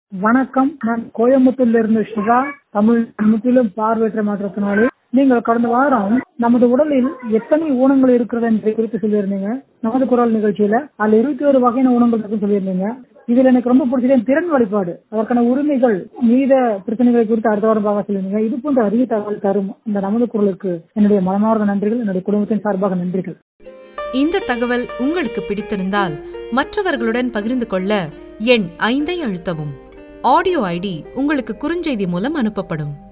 வணக்கம் நான் கோயம்புத்தூர்ல இருந்து சிவா தமிழ் முற்றிலும் பார்வையற்ற மாற்றத்தினாலே நீங்கள் கடந்த வாரம் நமது உடலில் எத்தனை ஊனங்கள் இருக்கிறது என்பதை குறித்து சொல்லியிருந்தீங்க நமது குரல் நிகழ்ச்சியில அதுல இருபத்தி ஒரு வகையான ஊனங்கள் இருக்குன்னு சொல்லியிருந்தீங்க இதுல எனக்கு ரொம்ப பிடிச்சது திறன் வழிபாடு அதற்கான உரிமைகள் மீத பிரச்சனைகளை குறித்து அடுத்த வாரம் பார்க்க சொல்லியிருந்தீங்க இது போன்ற அரிய தகவல் தரும் இந்த நமது குரலுக்கு என்னுடைய மனமார்ந்த நன்றிகள் என்னுடைய குடும்பத்தின் சார்பாக நன்றிகள் இந்த தகவல் உங்களுக்கு பிடித்திருந்தால் மற்றவர்களுடன் பகிர்ந்து கொள்ள எண் ஐந்தை அழுத்தவும் ஆடியோ ஐடி உங்களுக்கு குறுஞ்செய்தி மூலம் அனுப்பப்படும்